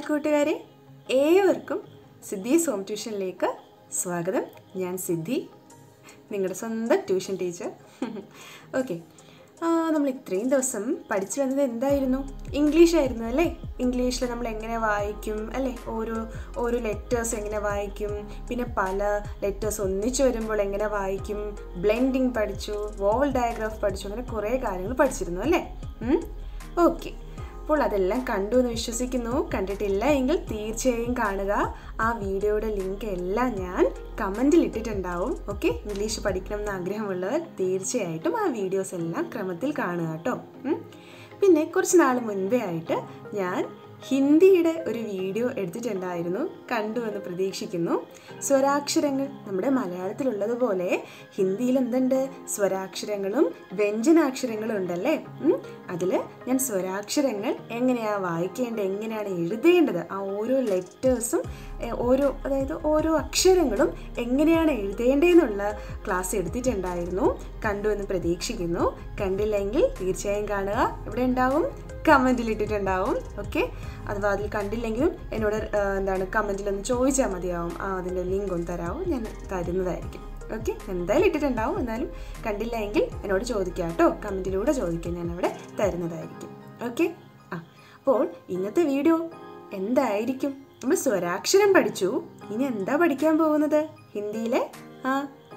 കൂട്ടുകാരെ ഏവർക്കും സിദ്ധി സോം ട്യൂഷനിലേക്ക് സ്വാഗതം ഞാൻ സിദ്ധി നിങ്ങളുടെ സ്വന്തം ട്യൂഷൻ ടീച്ചർ ഓക്കെ നമ്മൾ ഇത്രയും ദിവസം പഠിച്ചു വന്നത് എന്തായിരുന്നു ഇംഗ്ലീഷ് ആയിരുന്നു അല്ലേ ഇംഗ്ലീഷിൽ നമ്മൾ എങ്ങനെ വായിക്കും അല്ലേ ഓരോ ഓരോ ലെറ്റേഴ്സ് എങ്ങനെ വായിക്കും പിന്നെ പല ലെറ്റേഴ്സ് ഒന്നിച്ചു വരുമ്പോൾ എങ്ങനെ വായിക്കും ബ്ലെൻഡിങ് പഠിച്ചു വോവൽ ഡയഗ്രാഫ് പഠിച്ചു അങ്ങനെ കുറേ കാര്യങ്ങൾ പഠിച്ചിരുന്നു അല്ലേ ഓക്കെ അപ്പോൾ അതെല്ലാം കണ്ടു എന്ന് വിശ്വസിക്കുന്നു കണ്ടിട്ടില്ല എങ്കിൽ തീർച്ചയായും കാണുക ആ വീഡിയോയുടെ ലിങ്ക് എല്ലാം ഞാൻ കമൻറ്റിൽ ഇട്ടിട്ടുണ്ടാവും ഓക്കെ ഇംഗ്ലീഷ് പഠിക്കണം എന്ന് ആഗ്രഹമുള്ളവർ തീർച്ചയായിട്ടും ആ വീഡിയോസ് എല്ലാം ക്രമത്തിൽ കാണുക കേട്ടോ ഉം. പിന്നെ കുറച്ച് നാൾ മുൻപേ ആയിട്ട് ഞാൻ ഹിന്ദിയുടെ ഒരു വീഡിയോ എടുത്തിട്ടുണ്ടായിരുന്നു കണ്ടു എന്ന് പ്രതീക്ഷിക്കുന്നു സ്വരാക്ഷരങ്ങൾ നമ്മുടെ മലയാളത്തിലുള്ളതുപോലെ ഹിന്ദിയിൽ എന്തുണ്ട് സ്വരാക്ഷരങ്ങളും വ്യഞ്ജനാക്ഷരങ്ങളും ഉണ്ടല്ലേ അതിൽ ഞാൻ സ്വരാക്ഷരങ്ങൾ എങ്ങനെയാണ് വായിക്കേണ്ടത് എങ്ങനെയാണ് എഴുതേണ്ടത് ആ ഓരോ ലെറ്റേഴ്സും ഓരോ അതായത് ഓരോ അക്ഷരങ്ങളും എങ്ങനെയാണ് എഴുതേണ്ടതെന്നുള്ള ക്ലാസ് എടുത്തിട്ടുണ്ടായിരുന്നു കണ്ടു എന്ന് പ്രതീക്ഷിക്കുന്നു കണ്ടില്ലെങ്കിൽ തീർച്ചയായും കാണുക ഇവിടെ ഉണ്ടാവും കമൻറ്റിൽ ഇട്ടിട്ടുണ്ടാവും ഓക്കെ അഥവാ അതിൽ കണ്ടില്ലെങ്കിലും എന്നോട് ആ, എന്താണ് കമൻറ്റിൽ ഒന്ന് ചോദിച്ചാൽ മതിയാവും ആ അതിൻ്റെ ലിങ്ക് ഒന്ന് തരാവും ഞാൻ തരുന്നതായിരിക്കും ഓക്കെ എന്തായാലും ഇട്ടിട്ടുണ്ടാവും എന്നാലും കണ്ടില്ല എങ്കിൽ എന്നോട് ചോദിക്കാം കേട്ടോ കമൻറ്റിലൂടെ ചോദിക്കാം ഞാൻ അവിടെ തരുന്നതായിരിക്കും ഓക്കെ ആ അപ്പോൾ ഇന്നത്തെ വീഡിയോ എന്തായിരിക്കും നമ്മൾ സ്വരാക്ഷരം പഠിച്ചു ഇനി എന്താ പഠിക്കാൻ പോകുന്നത് ഹിന്ദിയിലെ ആ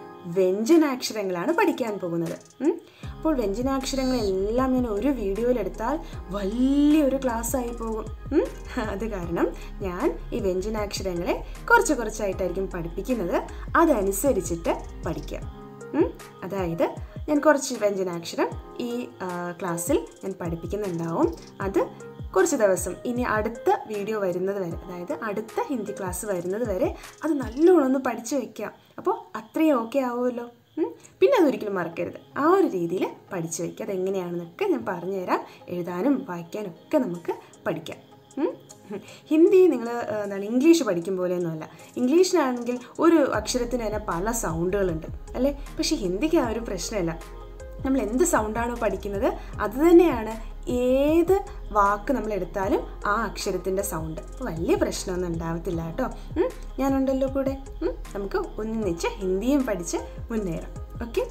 വ്യഞ്ജനാക്ഷരങ്ങളാണ് പഠിക്കാൻ പോകുന്നത് ഉം. അപ്പോൾ വ്യഞ്ജനാക്ഷരങ്ങളെല്ലാം ഞാൻ ഒരു വീഡിയോയിലെടുത്താൽ വലിയൊരു ക്ലാസ് ആയി പോകും ഉം. അത് കാരണം ഞാൻ ഈ വ്യഞ്ജനാക്ഷരങ്ങളെ കുറച്ച് കുറച്ചായിട്ടായിരിക്കും പഠിപ്പിക്കുന്നത് അതനുസരിച്ചിട്ട് പഠിക്കാം ഉം. അതായത് ഞാൻ കുറച്ച് വ്യഞ്ജനാക്ഷരം ഈ ആ, ക്ലാസ്സിൽ ഞാൻ പഠിപ്പിക്കുന്നുണ്ടാവും അത് കുറച്ച് ദിവസം ഇനി അടുത്ത വീഡിയോ വരുന്നത് വരെ അതായത് അടുത്ത ഹിന്ദി ക്ലാസ് വരുന്നത് വരെ അത് നല്ലോണം ഒന്ന് പഠിച്ചു വെക്കാം അപ്പോൾ അത്രയും ഓക്കെ ആവുമല്ലോ ഉം. പിന്നെ അതൊരിക്കലും മറക്കരുത് ആ ഒരു രീതിയിൽ പഠിച്ചു വയ്ക്കുക അതെങ്ങനെയാണെന്നൊക്കെ ഞാൻ പറഞ്ഞുതരാം എഴുതാനും വായിക്കാനും ഒക്കെ നമുക്ക് പഠിക്കാം ഉം. ഹിന്ദി നിങ്ങൾ എന്താണ് ഇംഗ്ലീഷ് പഠിക്കും പോലെയൊന്നുമല്ല ഇംഗ്ലീഷിനാണെങ്കിൽ ഒരു അക്ഷരത്തിന് തന്നെ പല സൗണ്ടുകളുണ്ട് അല്ലേ പക്ഷേ ഹിന്ദിക്ക് ആ ഒരു പ്രശ്നമില്ല നമ്മൾ എന്ത് സൗണ്ടാണോ പഠിക്കുന്നത് അത് തന്നെയാണ് ഏത് വാക്ക് നമ്മൾ എടുത്താലും ആ അക്ഷരത്തിൻ്റെ സൗണ്ട് അപ്പോൾ വലിയ പ്രശ്നമൊന്നും ഉണ്ടാവത്തില്ല കേട്ടോ ഉം, ഞാനുണ്ടല്ലോ കൂടെ ഉം, നമുക്ക് ഒന്നിച്ച് ഹിന്ദിയും പഠിച്ച് മുന്നേറാം ഓക്കെ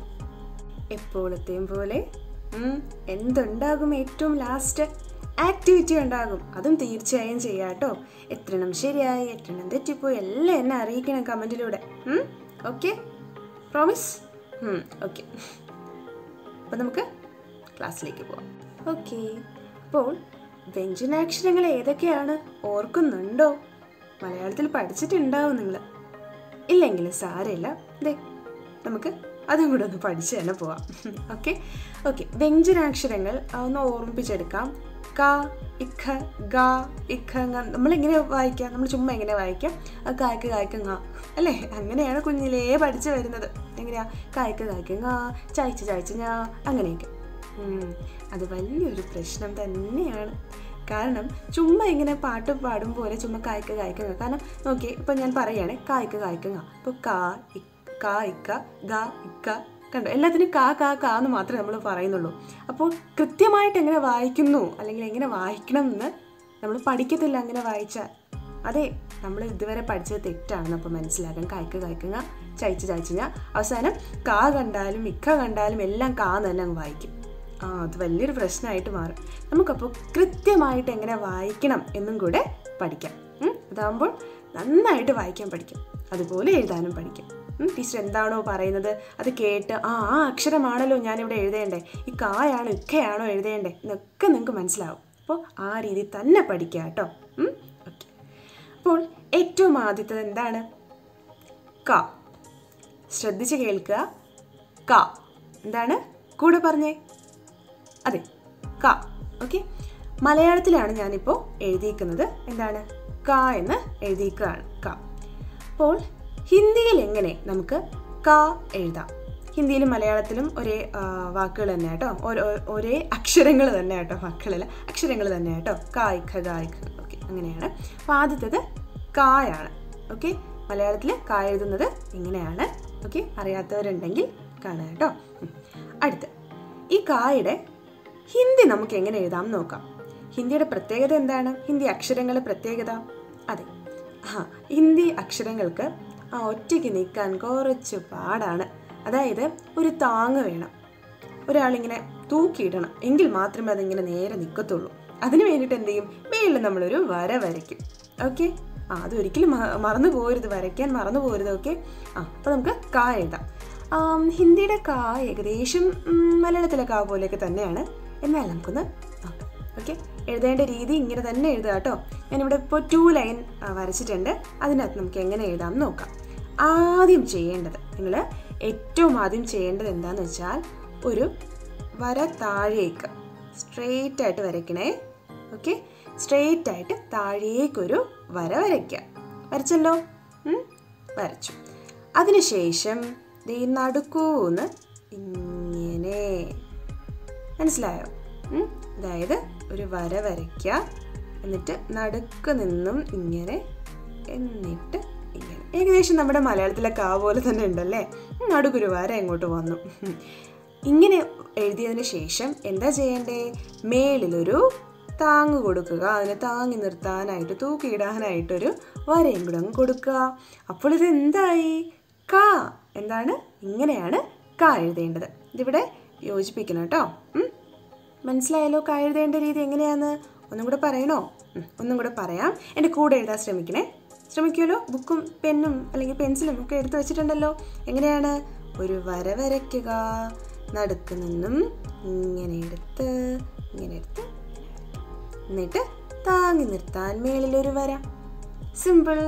എപ്പോഴത്തെയും പോലെ ഉം, എന്തുണ്ടാകും ഏറ്റവും ലാസ്റ്റ് ആക്ടിവിറ്റി ഉണ്ടാകും അതും തീർച്ചയായും ചെയ്യാം കേട്ടോ എത്രണ്ണം ശരിയായി എത്രണ്ണം തെറ്റിപ്പോയി എല്ലാം എന്നെ അറിയിക്കണം കമൻറ്റിലൂടെ ഓക്കെ പ്രോമിസ് ഓക്കെ അപ്പം നമുക്ക് ക്ലാസ്സിലേക്ക് പോവാം ഓക്കെ അപ്പോൾ വ്യഞ്ജനാക്ഷരങ്ങൾ ഏതൊക്കെയാണ് ഓർക്കുന്നുണ്ടോ മലയാളത്തിൽ പഠിച്ചിട്ടുണ്ടാവും നിങ്ങൾ ഇല്ലെങ്കിലും സാരമില്ല ദേ നമുക്ക് അതും കൂടെ ഒന്ന് പഠിച്ച് തന്നെ പോവാം ഓക്കെ ഓക്കെ വ്യഞ്ജനാക്ഷരങ്ങൾ ആ, ഒന്ന് ഓർമ്മിപ്പിച്ചെടുക്കാം ക ഇഖ ഗ ഇഖ ng. നമ്മളെങ്ങനെ വായിക്കാം നമ്മൾ ചുമ്മാ എങ്ങനെ വായിക്കാം ആ കായ്ക്ക് കായ്ക്ക് ങ അല്ലേ അങ്ങനെയാണ് കുഞ്ഞിലേ പഠിച്ചു വരുന്നത് എങ്ങനെയാ കായ്ക്ക് കായ്ക്ക് ങ ചായച്ച് ചായച്ച് ഞാ അങ്ങനെയൊക്കെ ഉം, അത് വലിയൊരു പ്രശ്നം തന്നെയാണ് കാരണം ചുമ്മാ ഇങ്ങനെ പാട്ട് പാടും പോലെ ചുമ്മാ കായ്ക്ക് കായ്ക്ക് ങ. കാരണം നോക്കി ഇപ്പം ഞാൻ പറയുകയാണ് കായ്ക്ക് കായ്ക്ക് ങ അപ്പോൾ കാ ഇ- കാ ഇക്ക ഗ ഇക്ക കണ്ടോ എല്ലാത്തിനും കാ കാ കാ എന്ന് മാത്രമേ നമ്മൾ പറയുന്നുള്ളൂ അപ്പോൾ കൃത്യമായിട്ട് എങ്ങനെ വായിക്കുന്നു അല്ലെങ്കിൽ എങ്ങനെ വായിക്കണം എന്ന് നമ്മൾ പഠിക്കത്തില്ല അങ്ങനെ വായിച്ചാൽ അതെ നമ്മൾ ഇതുവരെ പഠിച്ചത് തെറ്റാണെന്ന് അപ്പോൾ മനസ്സിലാക്കാൻ കായ്ക്ക് കായ്ക്കുങ്ങ ചയച്ച് ചയച്ചുങ്ങ അവസാനം കാ കണ്ടാലും ഇക്ക കണ്ടാലും എല്ലാം കാ എന്ന് തന്നെ അങ്ങ് വായിക്കും ആ അത് വലിയൊരു പ്രശ്നമായിട്ട് മാറും നമുക്കപ്പോൾ കൃത്യമായിട്ട് എങ്ങനെ വായിക്കണം എന്നും കൂടെ പഠിക്കാം ഉം? അതാകുമ്പോൾ നന്നായിട്ട് വായിക്കാൻ പഠിക്കാം അതുപോലെ എഴുതാനും പഠിക്കാം ഉം, ടീച്ചർ എന്താണോ പറയുന്നത് അത് കേട്ട് ആ ആ അക്ഷരമാണല്ലോ ഞാനിവിടെ എഴുതേണ്ടേ ഈ കായാണോ ഇക്കയാണോ എഴുതേണ്ടേ എന്നൊക്കെ നിങ്ങൾക്ക് മനസ്സിലാവും അപ്പോൾ ആ രീതിയിൽ തന്നെ പഠിക്കുക കേട്ടോ ഓക്കെ അപ്പോൾ ഏറ്റവും ആദ്യത്തത് എന്താണ് ക ശ്രദ്ധിച്ച് കേൾക്കുക ക എന്താണ് കൂടെ പറഞ്ഞേ അതെ ക ഓക്കെ മലയാളത്തിലാണ് ഞാനിപ്പോൾ എഴുതിയിരിക്കുന്നത് എന്താണ് ക എന്ന് എഴുതിയിരിക്കുകയാണ് ക അപ്പോൾ ഹിന്ദിയിൽ എങ്ങനെ നമുക്ക് ക എഴുതാം ഹിന്ദിയിലും മലയാളത്തിലും ഒരേ ആ, വാക്കുകൾ തന്നെ കേട്ടോ ഓരോ ഒരേ അക്ഷരങ്ങൾ തന്നെ കേട്ടോ വാക്കുകളല്ല അക്ഷരങ്ങൾ തന്നെ കേട്ടോ കായ്ഖ ഗായ്ഖ ഓക്കെ അങ്ങനെയാണ് അപ്പോൾ ആദ്യത്തേത് കായാണ് ഓക്കെ മലയാളത്തിൽ കാ എഴുതുന്നത് ഇങ്ങനെയാണ് ഓക്കെ അറിയാത്തവരുണ്ടെങ്കിൽ കാണുക കേട്ടോ ഉം. അടുത്ത് ഈ കായുടെ ഹിന്ദി നമുക്ക് എങ്ങനെ എഴുതാം എന്ന് നോക്കാം ഹിന്ദിയുടെ പ്രത്യേകത എന്താണ് ഹിന്ദി അക്ഷരങ്ങളുടെ പ്രത്യേകത അതെ ആ ഹിന്ദി അക്ഷരങ്ങൾക്ക് ആ ഒറ്റയ്ക്ക് നിൽക്കാൻ കുറച്ച് പാടാണ് അതായത് ഒരു താങ്ങ് വേണം ഒരാളിങ്ങനെ തൂക്കിയിടണം എങ്കിൽ മാത്രമേ അതിങ്ങനെ നേരെ നിൽക്കത്തുള്ളൂ അതിന് വേണ്ടിയിട്ട് എന്ത് ചെയ്യും മേളിൽ നമ്മളൊരു വര വരയ്ക്കും ഓക്കെ ആ അതൊരിക്കലും മ- മറന്നു പോകരുത് വരയ്ക്കാൻ മറന്നു പോകരുത് ഓക്കെ ആ അപ്പോൾ നമുക്ക് കാ എഴുതാം ആം, ഹിന്ദിയുടെ കാ ഏകദേശം ഉം, മലയാളത്തിലെ കാ പോലെയൊക്കെ തന്നെയാണ് എന്നാൽ നമുക്കൊന്ന് നോക്കാം ഓക്കെ എഴുതേണ്ട രീതി ഇങ്ങനെ തന്നെ എഴുതുക കേട്ടോ ഞാനിവിടെ ഇപ്പോൾ ടു ലൈൻ വരച്ചിട്ടുണ്ട് അതിനകത്ത് നമുക്ക് എങ്ങനെ എഴുതാം എന്ന് നോക്കാം ആദ്യം ചെയ്യേണ്ടത് നിങ്ങൾ ഏറ്റവും ആദ്യം ചെയ്യേണ്ടത് എന്താണെന്ന് വെച്ചാൽ ഒരു വര താഴേക്ക് സ്ട്രെയിറ്റ് ആയിട്ട് വരയ്ക്കണേ ഓക്കെ സ്ട്രെയിറ്റ് ആയിട്ട് താഴേക്കൊരു വര വരയ്ക്കുക വരച്ചല്ലോ ഉം? വരച്ചു അതിനുശേഷം ദേ ഈ നടുക്കൂന്ന് ഇങ്ങനെ മനസ്സിലായോ ഉം? അതായത് ഒരു വര വരയ്ക്കുക എന്നിട്ട് നടുക്ക് നിന്നും ഇങ്ങനെ എന്നിട്ട് ഇങ്ങനെ ഏകദേശം നമ്മുടെ മലയാളത്തിലെ കാ പോലെ തന്നെ ഉണ്ടല്ലേ ഉം, നടുക്കൊരു വര ഇങ്ങോട്ട് വന്നു ഉം. ഇങ്ങനെ എഴുതിയതിന് ശേഷം എന്താ ചെയ്യേണ്ടേ മേളിലൊരു താങ്ങ് കൊടുക്കുക അതിനെ താങ്ങി നിർത്താനായിട്ട് തൂക്കിയിടാനായിട്ടൊരു വരയും കൂടെ അങ്ങ് കൊടുക്കുക അപ്പോൾ ഇത് എന്തായി കാ എന്താണ് ഇങ്ങനെയാണ് കാ എഴുതേണ്ടത് ഇതിവിടെ യോജിപ്പിക്കണം കേട്ടോ ഉം? മനസ്സിലായല്ലോ കാ എഴുതേണ്ട രീതി എങ്ങനെയാന്ന് ഒന്നും കൂടെ പറയണോ ഉം, ഒന്നും കൂടെ പറയാം എൻ്റെ കൂടെ എഴുതാൻ ശ്രമിക്കണേ ശ്രമിക്കുമല്ലോ ബുക്കും പെന്നും അല്ലെങ്കിൽ പെൻസിലും ഒക്കെ എടുത്തു വെച്ചിട്ടുണ്ടല്ലോ എങ്ങനെയാണ് ഒരു വര വരയ്ക്കുക നടുക്ക് നിന്നും ഇങ്ങനെ എടുത്ത് ഇങ്ങനെ എടുത്ത് എന്നിട്ട് താങ്ങി നിർത്താൻ മേളിലൊരു വര സിമ്പിൾ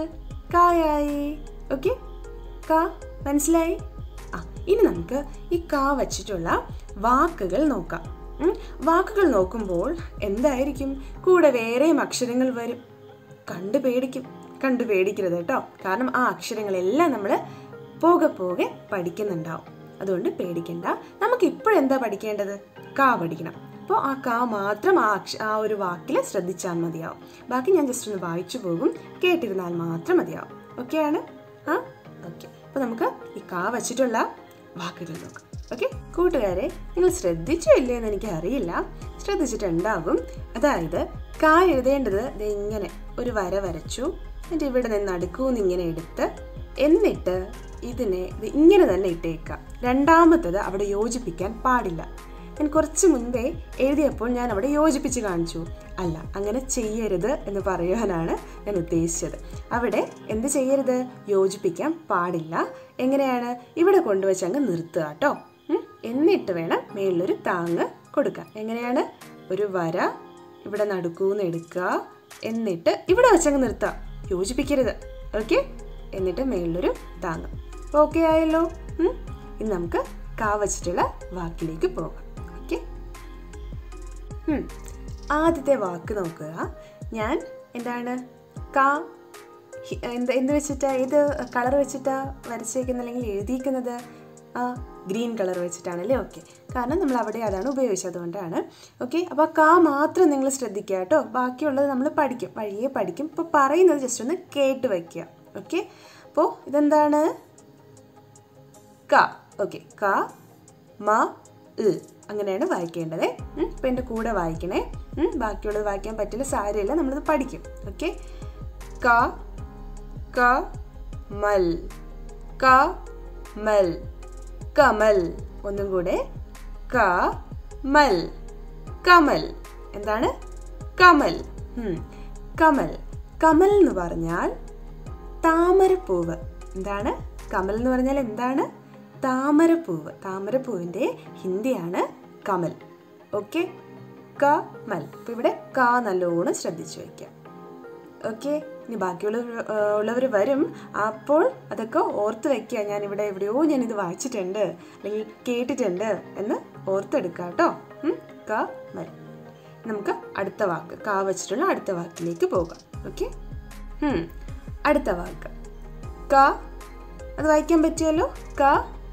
കായായി ഓക്കെ കാ മനസ്സിലായി ആ ഇനി നമുക്ക് ഈ കാ വച്ചിട്ടുള്ള വാക്കുകൾ നോക്കാം ഉം, വാക്കുകൾ നോക്കുമ്പോൾ എന്തായിരിക്കും കൂടെ വേറെയും അക്ഷരങ്ങൾ വരും കണ്ടു പേടിക്കും കണ്ടു പേടിക്കരുത് കേട്ടോ കാരണം ആ അക്ഷരങ്ങളെല്ലാം നമ്മൾ പോകെ പോകെ പഠിക്കുന്നുണ്ടാവും അതുകൊണ്ട് പേടിക്കണ്ട നമുക്ക് ഇപ്പോഴെന്താ പഠിക്കേണ്ടത് കാ പഠിക്കണം അപ്പോൾ ആ കാ മാത്രം ആ അക്ഷ ആ ഒരു വാക്കിൽ ശ്രദ്ധിച്ചാൽ മതിയാവും ബാക്കി ഞാൻ ജസ്റ്റ് ഒന്ന് വായിച്ചു പോകും കേട്ടിരുന്നാൽ മാത്രം മതിയാവും ഓക്കെയാണ് ആ ഓക്കെ അപ്പോൾ നമുക്ക് ഈ കാ വച്ചിട്ടുള്ള വാക്കുകൾ നോക്കാം ഓക്കെ കൂട്ടുകാരെ നിങ്ങൾ ശ്രദ്ധിച്ചോ ഇല്ലേ എന്ന് എനിക്ക് അറിയില്ല ശ്രദ്ധിച്ചിട്ടുണ്ടാകും അതായത് കാ എഴുതേണ്ടത് ദേ ഇങ്ങനെ ഒരു വര വരച്ചു എന്നിട്ട് ഇവിടെ നിന്ന് നടുക്കൂന്ന് ഇങ്ങനെ എടുത്ത് എന്നിട്ട് ഇതിനെ ഇത് ഇങ്ങനെ തന്നെ ഇട്ടേക്കാം രണ്ടാമത്തത് അവിടെ യോജിപ്പിക്കാൻ പാടില്ല ഞാൻ കുറച്ച് മുൻപേ എഴുതിയപ്പോൾ ഞാൻ അവിടെ യോജിപ്പിച്ച് കാണിച്ചു അല്ല അങ്ങനെ ചെയ്യരുത് എന്ന് പറയുവാനാണ് ഞാൻ ഉദ്ദേശിച്ചത് അവിടെ എന്ത് ചെയ്യരുത് യോജിപ്പിക്കാൻ പാടില്ല എങ്ങനെയാണ് ഇവിടെ കൊണ്ടുവച്ച് അങ്ങ് നിർത്തുക കേട്ടോ ഉം? എന്നിട്ട് വേണം മേളിലൊരു താങ്ങ് കൊടുക്കാൻ എങ്ങനെയാണ് ഒരു വര ഇവിടെ നടുക്കൂന്ന് എടുക്കുക എന്നിട്ട് ഇവിടെ വെച്ചങ്ങ് നിർത്താം യോജിപ്പിക്കരുത് ഓക്കെ എന്നിട്ട് മേളിലൊരു താങ്ങ് ഓക്കെ ആയല്ലോ ഉം? ഇനി നമുക്ക് കാ വച്ചിട്ടുള്ള വാക്കിലേക്ക് പോകാം ഓക്കെ ഉം. ആദ്യത്തെ വാക്ക് നോക്കുക ഞാൻ എന്താണ് കാ ഹി- എന്ത് എന്ത് വെച്ചിട്ടാ ഏത് കളർ വെച്ചിട്ടാ വരച്ചേക്കുന്നത് അല്ലെങ്കിൽ എഴുതിയിരിക്കുന്നത് ആ ഗ്രീൻ കളർ വെച്ചിട്ടാണല്ലേ ഓക്കെ കാരണം നമ്മൾ അവിടെ അതാണ് ഉപയോഗിച്ചത് അതുകൊണ്ടാണ് ഓക്കെ അപ്പോൾ കാ മാത്രം നിങ്ങൾ ശ്രദ്ധിക്കുക കേട്ടോ ബാക്കിയുള്ളത് നമ്മൾ പഠിക്കും വഴിയെ പഠിക്കും ഇപ്പോൾ പറയുന്നത് ജസ്റ്റ് ഒന്ന് കേട്ട് വയ്ക്കുക ഓക്കെ അപ്പോൾ ഇതെന്താണ് ക ഓക്കെ ക മ ൽ അങ്ങനെയാണ് വായിക്കേണ്ടത് അപ്പം എൻ്റെ കൂടെ വായിക്കണേ ഉം, ബാക്കിയുള്ളത് വായിക്കാൻ പറ്റില്ല സാരമില്ല നമ്മളിത് പഠിക്കും ഓക്കെ ക ക മൽ ക മൽ കമൽ ഒന്നും കൂടെ ക മൽ കമൽ എന്താണ് കമൽ ഉം, കമൽ കമൽ എന്ന് പറഞ്ഞാൽ താമരപ്പൂവ് എന്താണ് കമൽ എന്ന് പറഞ്ഞാൽ എന്താണ് താമരപ്പൂവ് താമരപ്പൂവിൻ്റെ ഹിന്ദിയാണ് കമൽ ഓക്കെ കമൽ അപ്പോൾ ഇവിടെ ക നല്ലോണം ശ്രദ്ധിച്ചു വയ്ക്കാം ഓക്കെ ഇനി ബാക്കിയുള്ള ഉള്ളവർ വരും അപ്പോൾ അതൊക്കെ ഓർത്ത് വയ്ക്കുക ഞാൻ ഇവിടെ എവിടെയോ ഞാൻ ഇത് വായിച്ചിട്ടുണ്ട് അല്ലെങ്കിൽ കേട്ടിട്ടുണ്ട് എന്ന് ഓർത്തെടുക്കുക കേട്ടോ ഉം, ക മൽ നമുക്ക് അടുത്ത വാക്ക് കാ വച്ചിട്ടുള്ള അടുത്ത വാക്കിലേക്ക് പോകാം ഓക്കെ അടുത്ത വാക്ക് ക അത് വായിക്കാൻ പറ്റിയല്ലോ ക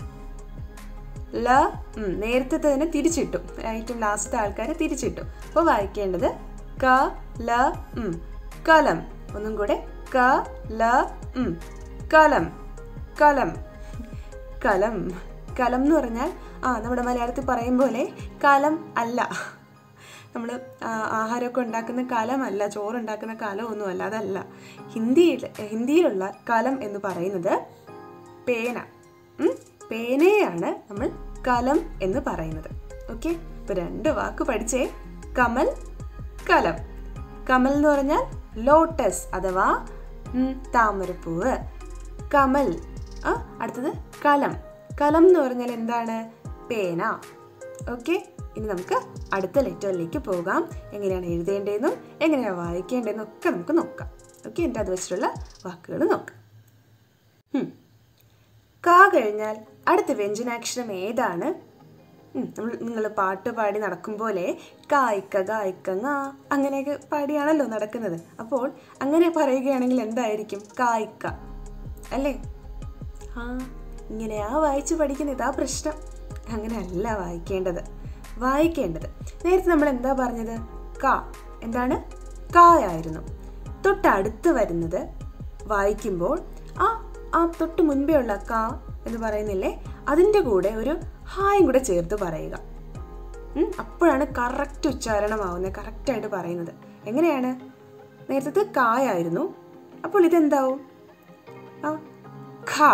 ല ഉം, നേരത്തെ തന്നെ തിരിച്ചിട്ടു ഏറ്റവും ലാസ്റ്റത്തെ ആൾക്കാരെ തിരിച്ചിട്ടു അപ്പോൾ വായിക്കേണ്ടത് ക ല ഉം, കലം ഒന്നും കൂടെ ക ല ഉം, കലം കലം കലം കലം എന്ന് പറഞ്ഞാൽ ആ നമ്മുടെ മലയാളത്തിൽ പറയും പോലെ കലം അല്ല നമ്മൾ ആഹാരമൊക്കെ ഉണ്ടാക്കുന്ന കലമല്ല ചോറ് ഉണ്ടാക്കുന്ന കലമൊന്നുമല്ല അതല്ല ഹിന്ദിയിൽ ഹിന്ദിയിലുള്ള കലം എന്ന് പറയുന്നത് പേന ഉം? പേനയാണ് നമ്മൾ കലം എന്ന് പറയുന്നത് ഓക്കെ ഇപ്പൊ രണ്ട് വാക്ക് പഠിച്ചേ കമൽ കലം കമൽ എന്ന് പറഞ്ഞാൽ ലോട്ടസ് അഥവാ ഉം, താമരപ്പൂവ് കമൽ ആ അടുത്തത് കലം കലം എന്ന് പറഞ്ഞാൽ എന്താണ് പേന ഓക്കെ ഇനി നമുക്ക് അടുത്ത ലെറ്ററിലേക്ക് പോകാം എങ്ങനെയാണ് എഴുതേണ്ടതെന്നും എങ്ങനെയാണ് വായിക്കേണ്ടതെന്നും ഒക്കെ നമുക്ക് നോക്കാം ഓക്കെ എന്നിട്ട് അത് വെച്ചിട്ടുള്ള വാക്കുകൾ നോക്കാം ഉം. കാ കഴിഞ്ഞാൽ അടുത്ത വ്യഞ്ജനാക്ഷരം ഏതാണ് നമ്മൾ നിങ്ങൾ പാട്ട് പാടി നടക്കും പോലെ കായ്ക്ക ഗായ്ക്ക ങാ അങ്ങനെയൊക്കെ പാടിയാണല്ലോ നടക്കുന്നത് അപ്പോൾ അങ്ങനെ പറയുകയാണെങ്കിൽ എന്തായിരിക്കും കായ്ക്ക അല്ലേ ആ ഇങ്ങനെയാ വായിച്ച് പഠിക്കുന്ന ഇതാ പ്രശ്നം അങ്ങനെയല്ല വായിക്കേണ്ടത് വായിക്കേണ്ടത് നേരത്തെ നമ്മൾ എന്താ പറഞ്ഞത് കാ എന്താണ് കായായിരുന്നു തൊട്ടടുത്ത് വരുന്നത് വായിക്കുമ്പോൾ ആ ആ തൊട്ട് മുൻപേ ഉള്ള കാ എന്ന് പറയുന്നില്ലേ അതിൻ്റെ കൂടെ ഒരു ഹായും കൂടെ ചേർത്ത് പറയുക ഉം, അപ്പോഴാണ് കറക്റ്റ് ഉച്ചാരണമാവുന്നത് കറക്റ്റായിട്ട് പറയുന്നത് എങ്ങനെയാണ് നേരത്തെ കായായിരുന്നു അപ്പോൾ ഇതെന്താവും ആ ഖ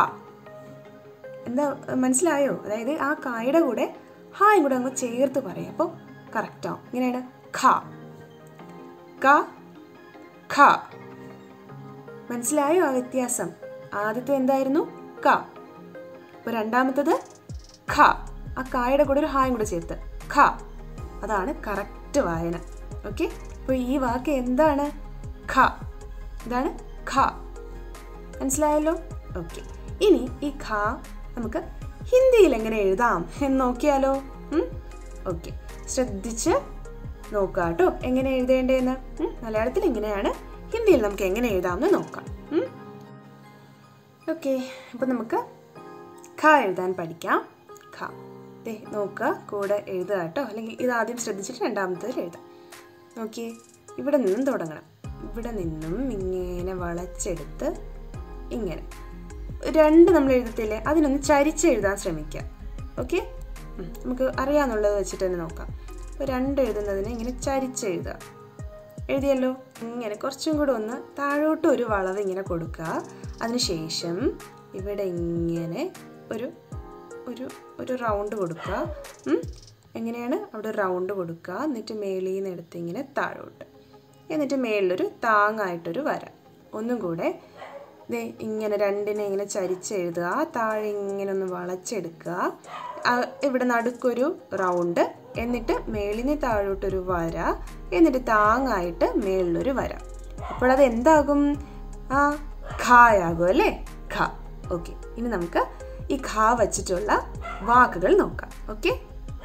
എന്താ മനസ്സിലായോ അതായത് ആ കായുടെ കൂടെ ഹായും കൂടെ അങ്ങ് ചേർത്ത് പറയാം അപ്പോൾ കറക്റ്റാവും ഇങ്ങനെയാണ് ഖ ക ഖ മനസ്സിലായോ ആ വ്യത്യാസം ആദ്യത്തെ എന്തായിരുന്നു ക ഇപ്പോൾ രണ്ടാമത്തത് ഖ ആ കായുടെ കൂടെ ഒരു ഹായും കൂടെ ചേർത്ത് ഖ അതാണ് കറക്റ്റ് വായന ഓക്കെ അപ്പോൾ ഈ വാക്ക് എന്താണ് ഖ ഇതാണ് ഖ മനസ്സിലായല്ലോ ഓക്കെ ഇനി ഈ ഖ നമുക്ക് ഹിന്ദിയിൽ എങ്ങനെ എഴുതാം എന്ന് നോക്കിയാലോ ഓക്കെ ശ്രദ്ധിച്ച് നോക്കുക കേട്ടോ എങ്ങനെ എഴുതേണ്ടതെന്ന് ഉം, മലയാളത്തിൽ എങ്ങനെയാണ് ഹിന്ദിയിൽ നമുക്ക് എങ്ങനെ എഴുതാമെന്ന് നോക്കാം ഓക്കെ അപ്പോൾ നമുക്ക് ഖ എഴുതാൻ പഠിക്കാം ഖ ദേ നോക്കുക കൂടെ എഴുതുക കേട്ടോ അല്ലെങ്കിൽ ഇത് ആദ്യം ശ്രദ്ധിച്ചിട്ട് രണ്ടാമത്തേതിൽ എഴുതാം നോക്കിയേ ഇവിടെ നിന്നും തുടങ്ങണം ഇവിടെ നിന്നും ഇങ്ങനെ വളച്ചെടുത്ത് ഇങ്ങനെ രണ്ട് നമ്മൾ എഴുതത്തില്ലേ അതിനൊന്ന് ചരിച്ച് എഴുതാൻ ശ്രമിക്കുക ഓക്കെ നമുക്ക് അറിയാമെന്നുള്ളത് വെച്ചിട്ട് തന്നെ നോക്കാം അപ്പോൾ രണ്ട് എഴുതുന്നതിന് ഇങ്ങനെ ചരിച്ച് എഴുതുക എഴുതിയല്ലോ ഇങ്ങനെ കുറച്ചും കൂടെ ഒന്ന് താഴോട്ട് ഒരു വളവ് ഇങ്ങനെ കൊടുക്കുക അതിനുശേഷം ഇവിടെ ഇങ്ങനെ ഒരു ഒരു ഒരു റൗണ്ട് കൊടുക്കുക ഉം. എങ്ങനെയാണ് അവിടെ ഒരു റൗണ്ട് കൊടുക്കുക എന്നിട്ട് മേളിൽ നിന്ന് എടുത്ത് ഇങ്ങനെ താഴോട്ട് എന്നിട്ട് മേളിലൊരു താങ്ങായിട്ടൊരു വര ഒന്നും കൂടെ ദേ ഇങ്ങനെ രണ്ടിനെ ഇങ്ങനെ ചരിച്ച് എഴുതുക താഴെ ഇങ്ങനെ ഒന്ന് വളച്ചെടുക്കുക ആ, ഇവിടെ നടുക്കൊരു റൗണ്ട് എന്നിട്ട് മേളിന് താഴോട്ടൊരു വര എന്നിട്ട് താങ്ങായിട്ട് മേളിലൊരു വര അപ്പോൾ അത് എന്താകും ആ ഖായാകും അല്ലേ ഖ ഓക്കെ ഇനി നമുക്ക് ഈ ഖാ വച്ചിട്ടുള്ള വാക്കുകൾ നോക്കാം ഓക്കെ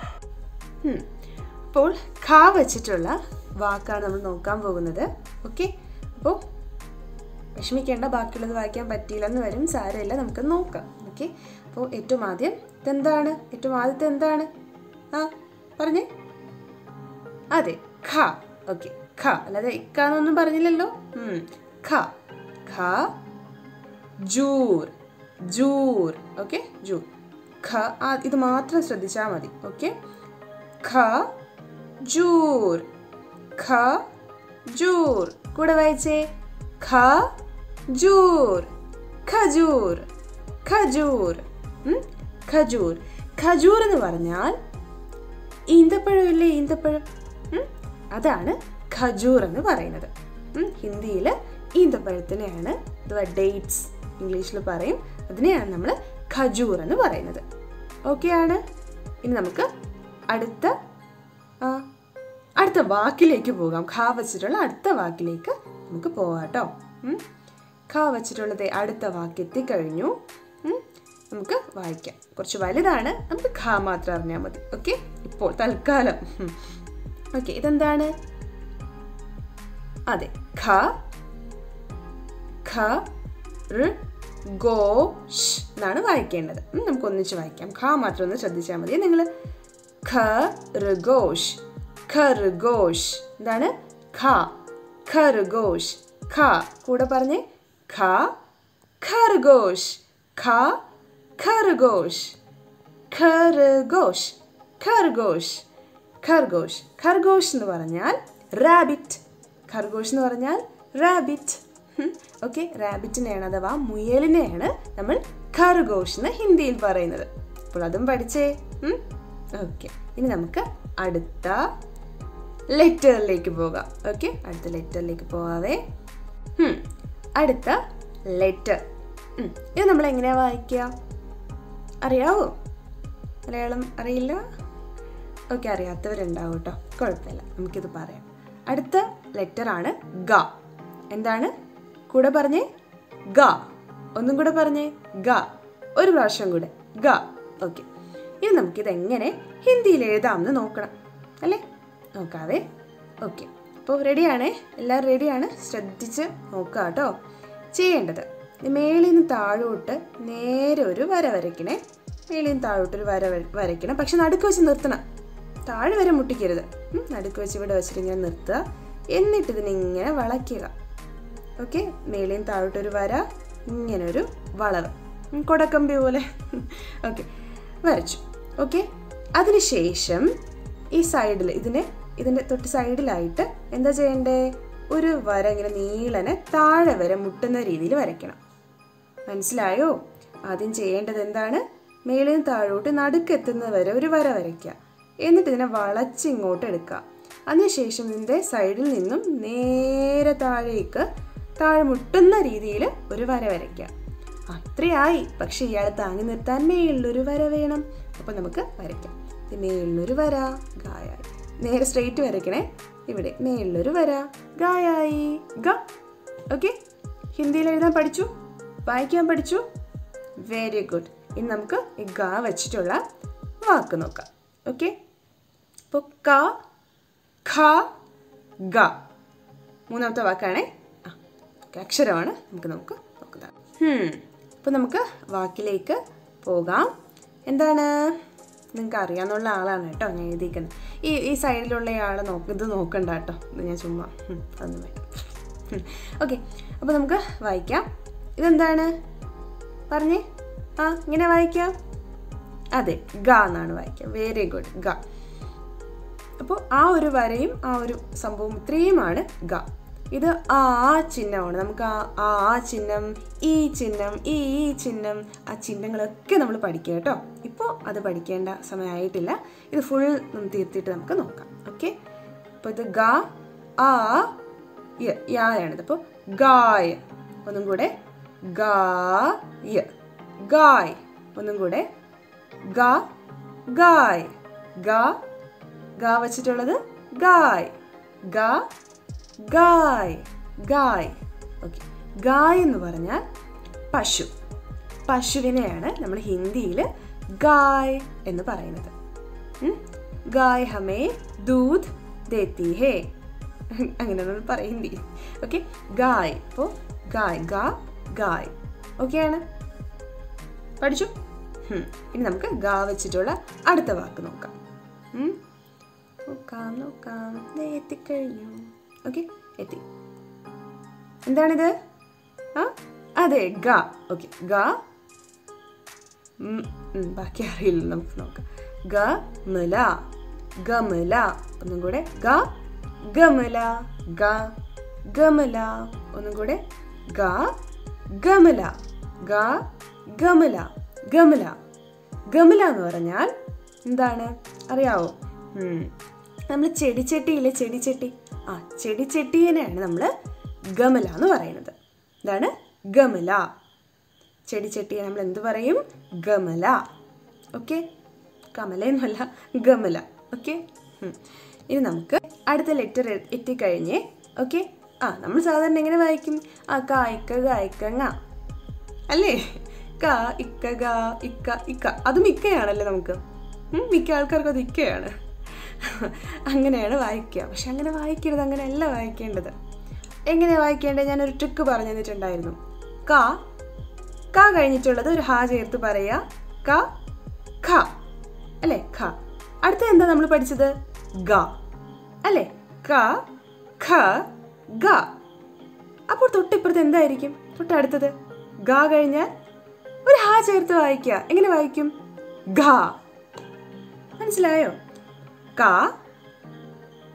അപ്പോൾ ഖാ വച്ചിട്ടുള്ള വാക്കാണ് നമ്മൾ നോക്കാൻ പോകുന്നത് ഓക്കെ അപ്പോൾ വിഷമിക്കേണ്ട ബാക്കിയുള്ളത് വായിക്കാൻ പറ്റിയില്ലെന്ന് വരും സാരമില്ല നമുക്ക് നോക്കാം ഓക്കെ അപ്പോൾ ഏറ്റവും ആദ്യം ഇതെന്താണ് ഏറ്റവും ആദ്യത്തെ എന്താണ് ആ പറഞ്ഞേ അതെ ഖ ഓക്കെ ഖ അല്ലാതെ ഇക്കാന്നൊന്നും പറഞ്ഞില്ലല്ലോ ഉം. ഖ ഖ ജൂർ ജൂർ ഓക്കെ ജൂർ ഖ ആ ഇത് മാത്രം ശ്രദ്ധിച്ചാൽ മതി ഓക്കെ ഖ ജൂർ ഖ ജൂർ കൂടെ വായിച്ചേ ഖ ജൂർ ഖജൂർ ഖജൂർ ഉം? ഖജൂർ ഖജൂർ എന്ന് പറഞ്ഞാൽ ഈന്തപ്പഴം ഇല്ലേ ഈന്തപ്പഴം ഉം? അതാണ് ഖജൂർ എന്ന് പറയുന്നത് ഹിന്ദിയിൽ ഈന്തപ്പഴത്തിനെയാണ് അഥവാ ഡേറ്റ്സ് ഇംഗ്ലീഷിൽ പറയും അതിനെയാണ് നമ്മൾ ഖജൂർ എന്ന് പറയുന്നത് ഓക്കെ ആണ് ഇനി നമുക്ക് അടുത്ത ആ, അടുത്ത വാക്കിലേക്ക് പോകാം ഖാ വച്ചിട്ടുള്ള അടുത്ത വാക്കിലേക്ക് നമുക്ക് പോവാം കേട്ടോ ഉം. ഖാ വച്ചിട്ടുള്ളത് അടുത്ത വാക്ക് എത്തിക്കഴിഞ്ഞു ഉം. നമുക്ക് വായിക്കാം കുറച്ച് വലുതാണ് നമുക്ക് ഖാ മാത്രം അറിഞ്ഞാൽ മതി ഓക്കെ ഇപ്പോൾ തൽക്കാലം ഓക്കെ ഇതെന്താണ് അതെ ഖ ഖ ഋ ഗോ ഷ് എന്നാണ് വായിക്കേണ്ടത് ഉം, നമുക്ക് ഒന്നിച്ച് വായിക്കാം ഖ മാത്രം ഒന്ന് ശ്രദ്ധിച്ചാൽ മതി നിങ്ങൾ ഖ ഋഗോഷ് ഖ ഋഗോഷ് എന്താണ് ഖ ഖ ഋഗോഷ് ഖ കൂടെ പറഞ്ഞേ ഖ ഖർഗോഷ് ഖ ഖർഗോഷ് ഖർഗോഷ് ഖർഗോഷ് ഖർഗോഷ് ഖർഗോഷ് എന്ന് പറഞ്ഞാൽ റാബിറ്റ് ഖർഗോഷ് എന്ന് പറഞ്ഞാൽ റാബിറ്റ് ഓക്കെ റാബിറ്റിനെയാണ് അഥവാ മുയലിനെയാണ് നമ്മൾ ഖർഗോഷ് എന്ന് ഹിന്ദിയിൽ പറയുന്നത് അപ്പോൾ അതും പഠിച്ചേ ഓക്കെ ഇനി നമുക്ക് അടുത്ത ലെറ്ററിലേക്ക് പോകാം ഓക്കെ അടുത്ത ലെറ്ററിലേക്ക് പോകാവേ ഉം, അടുത്ത ലെറ്റർ ഇത് നമ്മൾ എങ്ങനെയാ വായിക്കുക അറിയാവോ മലയാളം അറിയില്ല ഓക്കെ അറിയാത്തവരുണ്ടാവും കേട്ടോ കുഴപ്പമില്ല നമുക്കിത് പറയാം അടുത്ത ലെറ്റർ ആണ് ഗ എന്താണ് കൂടെ പറഞ്ഞേ ഗ ഒന്നും കൂടെ പറഞ്ഞേ ഗ ഒരു പ്രാവശ്യം കൂടെ ഗ ഓക്കെ ഇനി നമുക്കിത് എങ്ങനെ ഹിന്ദിയിൽ എഴുതാമെന്ന് നോക്കണം അല്ലേ നോക്കാവേ ഓക്കെ അപ്പോൾ റെഡിയാണേ എല്ലാവരും റെഡിയാണ് ശ്രദ്ധിച്ച് നോക്കുക കേട്ടോ ചെയ്യേണ്ടത് ഇത് മേളിൽ നിന്ന് താഴോട്ട് നേരെ ഒരു വര വരയ്ക്കണേ മേളിൽ നിന്ന് താഴോട്ട് ഒരു വര വര- വരയ്ക്കണം പക്ഷെ നടുക്ക് വെച്ച് നിർത്തണം താഴെ വരെ മുട്ടിക്കരുത് ഉം, നടുക്ക് വെച്ച് ഇവിടെ വെച്ചിട്ട് ഇങ്ങനെ നിർത്തുക എന്നിട്ട് ഇതിനിങ്ങനെ വളയ്ക്കുക ഓക്കെ മേളിൽ നിന്ന് താഴോട്ട് ഒരു വര ഇങ്ങനെ ഒരു വളവ് ഉം, കൊടക്കമ്പി പോലെ ഓക്കെ വരച്ചു ഓക്കെ അതിനുശേഷം ഈ സൈഡിൽ ഇതിന് ഇതിൻ്റെ തൊട്ട് സൈഡിലായിട്ട് എന്താ ചെയ്യണ്ടേ ഒരു വര ഇങ്ങനെ നീളനെ താഴെ വരെ മുട്ടുന്ന രീതിയിൽ വരയ്ക്കണം മനസ്സിലായോ ആദ്യം ചെയ്യേണ്ടത് എന്താണ് മേളിൽ നിന്ന് താഴോട്ട് നടുക്കെത്തുന്നത് വരെ ഒരു വര വരയ്ക്കുക എന്നിട്ട് ഇതിനെ വളച്ച് ഇങ്ങോട്ട് എടുക്കുക അതിനുശേഷം ഇതിൻ്റെ സൈഡിൽ നിന്നും നേരെ താഴേക്ക് താഴെ മുട്ടുന്ന രീതിയിൽ ഒരു വര വരയ്ക്കുക അത്രയായി പക്ഷെ ഇയാളെ താങ്ങി നിർത്താൻ മേളിലൊരു വര വേണം അപ്പോൾ നമുക്ക് വരയ്ക്കാം ഇത് മേളിലൊരു വര ഗായായി നേരെ സ്ട്രെയിറ്റ് വരയ്ക്കണേ ഇവിടെ മേളിലൊരു വര ഗായായി ഗ ഓക്കെ ഹിന്ദിയിൽ എഴുതാൻ പഠിച്ചു വായിക്കാൻ പഠിച്ചു വെരി ഗുഡ് ഇനി നമുക്ക് ഈ ഗ വെച്ചിട്ടുള്ള വാക്ക് നോക്കാം ഓക്കെ അപ്പോൾ ക ഖ ഗ മൂന്നാമത്തെ വാക്കാണേ ആ ഓക്കെ അക്ഷരമാണ് നമുക്ക് നമുക്ക് നോക്കുന്നത് അപ്പോൾ നമുക്ക് വാക്കിലേക്ക് പോകാം എന്താണ് നിങ്ങൾക്ക് അറിയാവുന്ന ആളാണ് കേട്ടോ ഞാൻ എഴുതിയിരിക്കുന്നത് ഈ ഈ സൈഡിലുള്ള ആളെ നോക്ക് ഇത് നോക്കണ്ട കേട്ടോ ഇത് ഞാൻ ചുമ്മാ ഉം, അതൊന്നും വേണ്ട ഓക്കെ അപ്പോൾ നമുക്ക് വായിക്കാം ഇതെന്താണ് പറഞ്ഞേ ആ ഇങ്ങനെ വായിക്കാം അതെ ഗ എന്നാണ് വായിക്കുക വെരി ഗുഡ് ഗ അപ്പോൾ ആ ഒരു വരയും ആ ഒരു സംഭവം ഇത്രയുമാണ് ഗ ഇത് ആ ആ ചിഹ്നമാണ് നമുക്ക് ആ ആ ആ ചിഹ്നം ഈ ചിഹ്നം ഈ ഈ ചിഹ്നം ആ ചിഹ്നങ്ങളൊക്കെ നമ്മൾ പഠിക്കുക കേട്ടോ ഇപ്പോൾ അത് പഠിക്കേണ്ട സമയമായിട്ടില്ല ഇത് ഫുൾ തീർത്തിട്ട് നമുക്ക് നോക്കാം ഓക്കെ അപ്പോൾ ഇത് ഗ ആ യ യായാണിത് അപ്പോൾ ഗായ് ഒന്നും കൂടെ ഗായ് ഗായ് ഒന്നും കൂടെ ഗ ഗായ് ഗ ഗ വച്ചിട്ടുള്ളത് ഗായ് ഗ ഗായ് ഗായ് ഓക്കെ ഗായ് എന്ന് പറഞ്ഞാൽ പശു പശുവിനെയാണ് നമ്മൾ ഹിന്ദിയിൽ ഗായ് എന്ന് പറയുന്നത് ഉം? ഗായ് ഹമേ ദൂത് ദേത്തി ഹേ അങ്ങനെ നമ്മൾ പറയും ഹിന്ദി ഓക്കെ ഗായ് ഇപ്പോൾ ഗായ് ഗാ ഗായ് ഓക്കെയാണ് പഠിച്ചു ഉം. ഇനി നമുക്ക് ഗാ വെച്ചിട്ടുള്ള അടുത്ത വാക്ക് നോക്കാം ഉം. നോക്കാം നോക്കാം ദേ എത്തിക്കഴിഞ്ഞു ഓക്കെ എത്തി എന്താണിത് ആ അതെ ഗ ഓക്കെ ഗ ഉം, ഉം, ബാക്കി അറിയില്ല നമുക്ക് നോക്കാം ഗ മല ഗമല ഒന്നും കൂടെ ഗ ഗമല ഗ ഗമല ഒന്നും കൂടെ ഗ ഗമല ഗ ഗമല ഗമല ഗമല എന്ന് പറഞ്ഞാൽ എന്താണ് അറിയാവോ നമ്മൾ ചെടിച്ചട്ടിയിലെ ചെടിച്ചട്ടി ആ ചെടിച്ചട്ടീനെയാണ് നമ്മൾ ഗമല എന്ന് പറയുന്നത് എന്താണ് ഗമല ചെടിച്ചട്ടിയെ നമ്മൾ എന്ത് പറയും ഗമല ഓക്കെ കമലയെന്നല്ല ഗമല ഓക്കെ ഇനി നമുക്ക് അടുത്ത ലെറ്റർ എത്തിക്കഴിഞ്ഞേ ഓക്കെ ആ നമ്മൾ സാധാരണ എങ്ങനെ വായിക്കും ആ കായ്ക്ക കായ്ക്കങ്ങ അല്ലേ ക ഇക്ക ഗ ഇക്ക ഇക്ക അതും ഇക്കയാണല്ലേ നമുക്ക് ഉം, മിക്ക ആൾക്കാർക്കും അത് ഇക്കയാണ് അങ്ങനെയാണ് വായിക്കുക പക്ഷെ അങ്ങനെ വായിക്കരുത് അങ്ങനെയല്ല വായിക്കേണ്ടത് എങ്ങനെയാണ് വായിക്കേണ്ടത് ഞാനൊരു ട്രിക്ക് പറഞ്ഞു തന്നിട്ടുണ്ടായിരുന്നു ക ക കഴിഞ്ഞിട്ടുള്ളത് ഒരു ഹാ ചേർത്ത് പറയുക ക ഖ അല്ലേ ഖ അടുത്ത എന്താ നമ്മൾ പഠിച്ചത് ഗ അല്ലേ ക ഖ ഗ അപ്പോൾ തൊട്ടിപ്പുറത്ത് എന്തായിരിക്കും തൊട്ടടുത്തത് ഗ കഴിഞ്ഞാൽ ഒരു ഹാ ചേർത്ത് വായിക്കുക എങ്ങനെ വായിക്കും ഘ മനസ്സിലായോ ക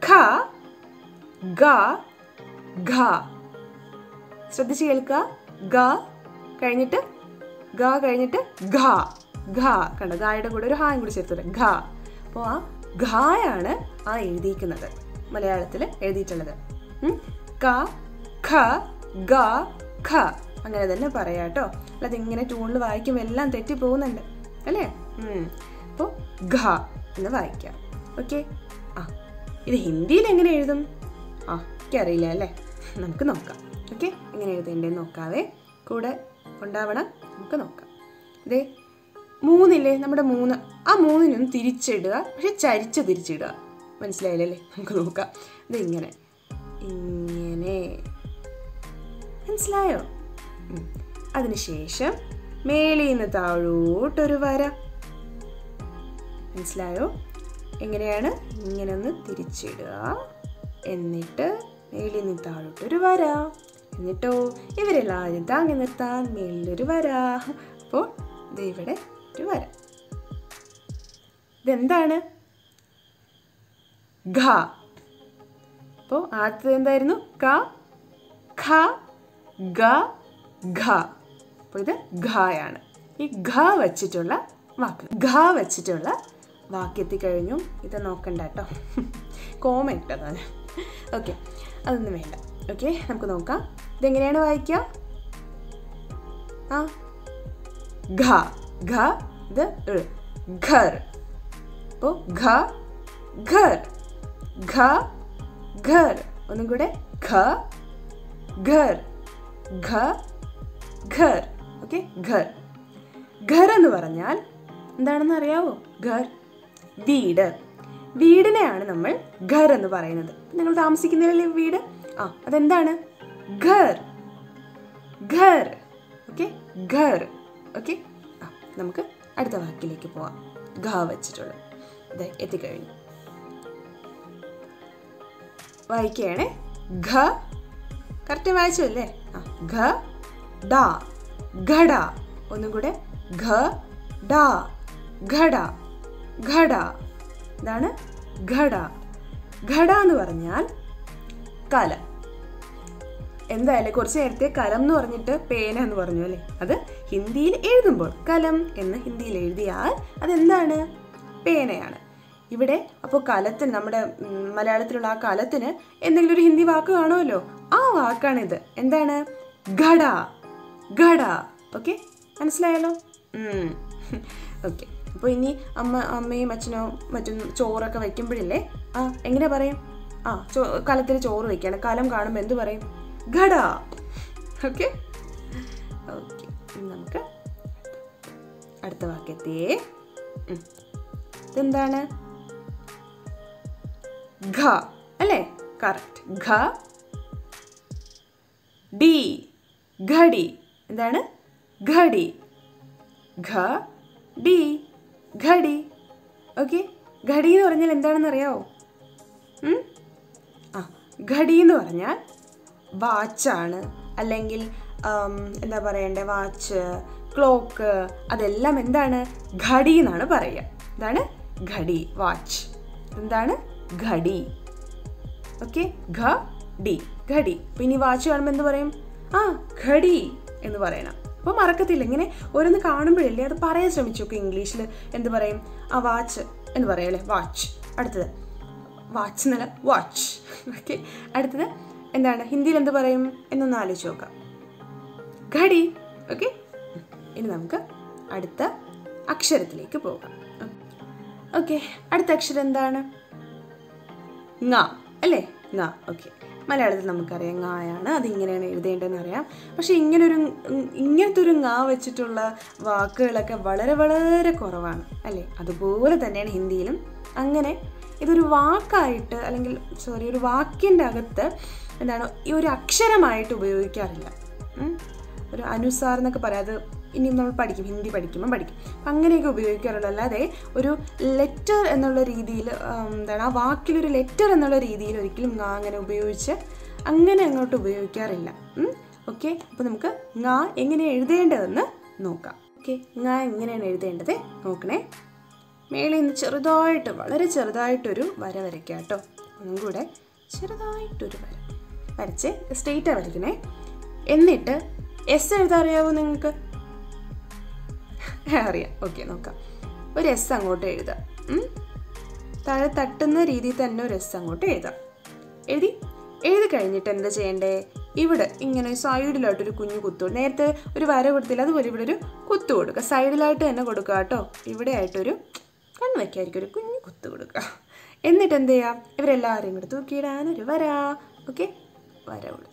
ഖ ഗ ഘ ശ്രദ്ധിച്ച് കേൾക്കുക ഗ കഴിഞ്ഞിട്ട് ഗ കഴിഞ്ഞിട്ട് ഘ ഘ കണ്ടോ ഗായുടെ കൂടെ ഒരു ഹായും കൂടി ചേർത്തിട്ട് ഘ അപ്പോൾ ആ ഘായാണ് ആ എഴുതിയിരിക്കുന്നത് മലയാളത്തിൽ എഴുതിയിട്ടുള്ളത് ഉം. ക ഖ ഗ ഖ അങ്ങനെ തന്നെ പറയാം കേട്ടോ അല്ലാതെ ഇങ്ങനെ ട്യൂണിൽ വായിക്കുമ്പോൾ എല്ലാം തെറ്റി പോകുന്നുണ്ട് അല്ലേ അപ്പോൾ ഘ എന്ന് വായിക്കാം ഓക്കെ ആ ഇത് ഹിന്ദിയിൽ എങ്ങനെ എഴുതും ആ എനിക്കറിയില്ല അല്ലേ നമുക്ക് നോക്കാം ഓക്കെ എങ്ങനെ എഴുതേണ്ടതെന്ന് നോക്കാവേ കൂടെ ഉണ്ടാവണം നമുക്ക് നോക്കാം ഇതേ മൂന്നില്ലേ നമ്മുടെ മൂന്ന് ആ മൂന്നിനും തിരിച്ചിടുക പക്ഷെ ചരിച്ച് തിരിച്ചിടുക മനസ്സിലായില്ലേ നമുക്ക് നോക്കാം ഇത് ഇങ്ങനെ ഇങ്ങനെ മനസ്സിലായോ ഉം. അതിനുശേഷം മേളിൽ നിന്ന് താഴോട്ടൊരു വര മനസ്സിലായോ എങ്ങനെയാണ് ഇങ്ങനെ ഒന്ന് തിരിച്ചിടുക എന്നിട്ട് മേളിൽ നിന്ന് താഴോട്ടൊരു വര എന്നിട്ടോ ഇവരെല്ലാവരും താങ്ങി നിർത്താൻ മേളിലൊരു വര അപ്പോൾ ഇത് ഇവിടെ ഒരു വര ഇതെന്താണ് ഘ അപ്പോൾ ആദ്യത്തെ എന്തായിരുന്നു ക ഖ ഗ ഘ അപ്പോൾ ഇത് ഘായാണ് ഈ ഘ വച്ചിട്ടുള്ള വാക്ക് ഘ വച്ചിട്ടുള്ള വാക്യത്തിൽ കഴിഞ്ഞു ഇത് നോക്കണ്ട കേട്ടോ കോമ ഇട്ടതാണ് ഓക്കെ അതൊന്നും വേണ്ട ഓക്കെ നമുക്ക് നോക്കാം ഇതെങ്ങനെയാണ് വായിക്കുക ആ ഘ ഘ ഇത് ഋ. ഘർ അപ്പോൾ ഘ ഘർ ഘ ഘർ ഒന്നും കൂടെ ഘ ഘർ ഘ ഘർ ഓക്കെ ഘർ ഘർ എന്ന് പറഞ്ഞാൽ എന്താണെന്ന് അറിയാവോ ഘർ വീട് വീടിനെയാണ് നമ്മൾ ഘർ എന്ന് പറയുന്നത് നിങ്ങൾ താമസിക്കുന്നില്ലല്ലേ വീട് ആ അതെന്താണ് ഘർ ഘർ ഓക്കെ ഘർ ഓക്കെ ആ നമുക്ക് അടുത്ത വാക്കിലേക്ക് പോവാം ഘ വെച്ചിട്ടുള്ളത് ഇത് എത്തിക്കഴിഞ്ഞു വായിക്കുകയാണേ ഘ കറക്റ്റ് വായിച്ചു അല്ലേ ആ ഘ ഡ ഘട ഒന്നും കൂടെ ഘ ഡ ഘട ഘട ഇതാണ് ഘട ഘട എന്ന് പറഞ്ഞാൽ കലം എന്തായാലും കുറച്ച് നേരത്തെ കലം എന്ന് പറഞ്ഞിട്ട് പേന എന്ന് പറഞ്ഞു അല്ലേ അത് ഹിന്ദിയിൽ എഴുതുമ്പോൾ കലം എന്ന് ഹിന്ദിയിൽ എഴുതിയാൽ അതെന്താണ് പേനയാണ് ഇവിടെ അപ്പോൾ കലത്തിന് നമ്മുടെ ഉം, മലയാളത്തിലുള്ള ആ കലത്തിന് എന്തെങ്കിലും ഒരു ഹിന്ദി വാക്ക് കാണുമല്ലോ ആ വാക്കാണിത് എന്താണ് ഘട ഘട ഓക്കെ മനസ്സിലായല്ലോ ഓക്കെ അപ്പോൾ ഇനി അമ്മ അമ്മയും അച്ഛനോ മറ്റും ചോറൊക്കെ വയ്ക്കുമ്പോഴില്ലേ ആ എങ്ങനെ പറയും ആ ചോ കലത്തിൽ ചോറ് വയ്ക്കുകയാണ് കലം കാണുമ്പോൾ എന്ത് പറയും ഘട ഓക്കെ ഓക്കെ നമുക്ക് അടുത്ത വാക്യത്തെ ഉം. ഇതെന്താണ് ഘ അല്ലേ കറക്റ്റ് ഘ ഡി ഘടി എന്താണ് ഘടി ഘ ഡി ഘടി ഓക്കെ ഘടി എന്ന് പറഞ്ഞാൽ എന്താണെന്ന് അറിയാവോ ഉം? ആ ഘടി എന്ന് പറഞ്ഞാൽ വാച്ചാണ് അല്ലെങ്കിൽ ആം, എന്താ പറയണ്ടേ വാച്ച് ക്ലോക്ക് അതെല്ലാം എന്താണ് ഘടി എന്നാണ് പറയുക എന്താണ് ഘടി വാച്ച് എന്താണ് ഘടി ഓക്കെ ഘ ഡി ഘടി അപ്പോൾ ഇനി വാച്ച് കാണുമ്പോൾ എന്ത് പറയും ആ ഘടി എന്ന് പറയണം അപ്പോൾ മറക്കത്തില്ല ഇങ്ങനെ ഓരോന്ന് കാണുമ്പോഴല്ലേ അത് പറയാൻ ശ്രമിച്ചു നോക്കെ ഇംഗ്ലീഷിൽ എന്ത് പറയും ആ വാച്ച് എന്ന് പറയും അല്ലേ വാച്ച് അടുത്തത് വാച്ച് എന്നല്ല വാച്ച് ഓക്കെ അടുത്തത് എന്താണ് ഹിന്ദിയിൽ എന്ത് പറയും എന്നൊന്ന് ആലോചിച്ച് നോക്കാം ഘടി ഓക്കെ ഇനി നമുക്ക് അടുത്ത അക്ഷരത്തിലേക്ക് പോകാം ഓക്കെ അടുത്ത അക്ഷരം എന്താണ് ങ അല്ലേ ങ ഓക്കെ മലയാളത്തിൽ നമുക്കറിയാം ങായാണ് അതിങ്ങനെയാണ് എഴുതേണ്ടതെന്ന് അറിയാം പക്ഷേ ഇങ്ങനൊരു ഉം, ഇങ്ങനത്തെ ഒരു ങ വെച്ചിട്ടുള്ള വാക്കുകളൊക്കെ വളരെ വളരെ കുറവാണ് അല്ലേ അതുപോലെ തന്നെയാണ് ഹിന്ദിയിലും അങ്ങനെ ഇതൊരു വാക്കായിട്ട് അല്ലെങ്കിൽ സോറി ഒരു വാക്കിൻ്റെ അകത്ത് എന്താണ് ഈ ഒരു അക്ഷരമായിട്ട് ഉപയോഗിക്കാറില്ല ഉം. ഒരു അനുസാർ എന്നൊക്കെ പറയാം അത് ഇനി നമ്മൾ പഠിക്കും ഹിന്ദി പഠിക്കുമ്പോൾ പഠിക്കും അപ്പം അങ്ങനെയൊക്കെ ഉപയോഗിക്കാറുള്ളൂ അല്ലാതെ ഒരു ലെറ്റർ എന്നുള്ള രീതിയിൽ എന്താണ് ആ വാക്കിലൊരു ലെറ്റർ എന്നുള്ള രീതിയിൽ ഒരിക്കലും ങ അങ്ങനെ ഉപയോഗിച്ച് അങ്ങനെ അങ്ങോട്ട് ഉപയോഗിക്കാറില്ല ഓക്കെ അപ്പോൾ നമുക്ക് ങ എങ്ങനെ എഴുതേണ്ടതെന്ന് നോക്കാം ഓക്കെ ങ എങ്ങനെയാണ് എഴുതേണ്ടത് നോക്കണേ മേളിൽ നിന്ന് ചെറുതായിട്ട് വളരെ ചെറുതായിട്ടൊരു വര വരയ്ക്കാം കേട്ടോ ഒന്നും കൂടെ ചെറുതായിട്ടൊരു വര വരച്ച് സ്ട്രെയിറ്റാണ് വരയ്ക്കണേ എന്നിട്ട് എസ് എഴുതാൻ അറിയാവോ നിങ്ങൾക്ക് അറിയാം ഓക്കെ നോക്കാം ഒരു എസ് അങ്ങോട്ട് എഴുതാം ഉം? താഴെ തട്ടുന്ന രീതിയിൽ തന്നെ ഒരു എസ് അങ്ങോട്ട് എഴുതാം എഴുതി എഴുതി കഴിഞ്ഞിട്ട് എന്താ ചെയ്യണ്ടേ ഇവിടെ ഇങ്ങനെ സൈഡിലായിട്ടൊരു കുഞ്ഞു കുത്തു നേരത്തെ ഒരു വര കൊടുത്തില്ല അതുപോലെ ഇവിടെ ഒരു കുത്തു കൊടുക്കുക സൈഡിലായിട്ട് തന്നെ കൊടുക്കുക കേട്ടോ ഇവിടെ ആയിട്ടൊരു കണ്ണ് വയ്ക്കായിരിക്കും ഒരു കുഞ്ഞു കുത്തു കൊടുക്കുക എന്നിട്ട് എന്ത് ചെയ്യാം ഇവരെല്ലാവരെയും കൂടെ തൂക്കിയിടാൻ ഒരു വര ഓക്കെ വര കൊടുത്തു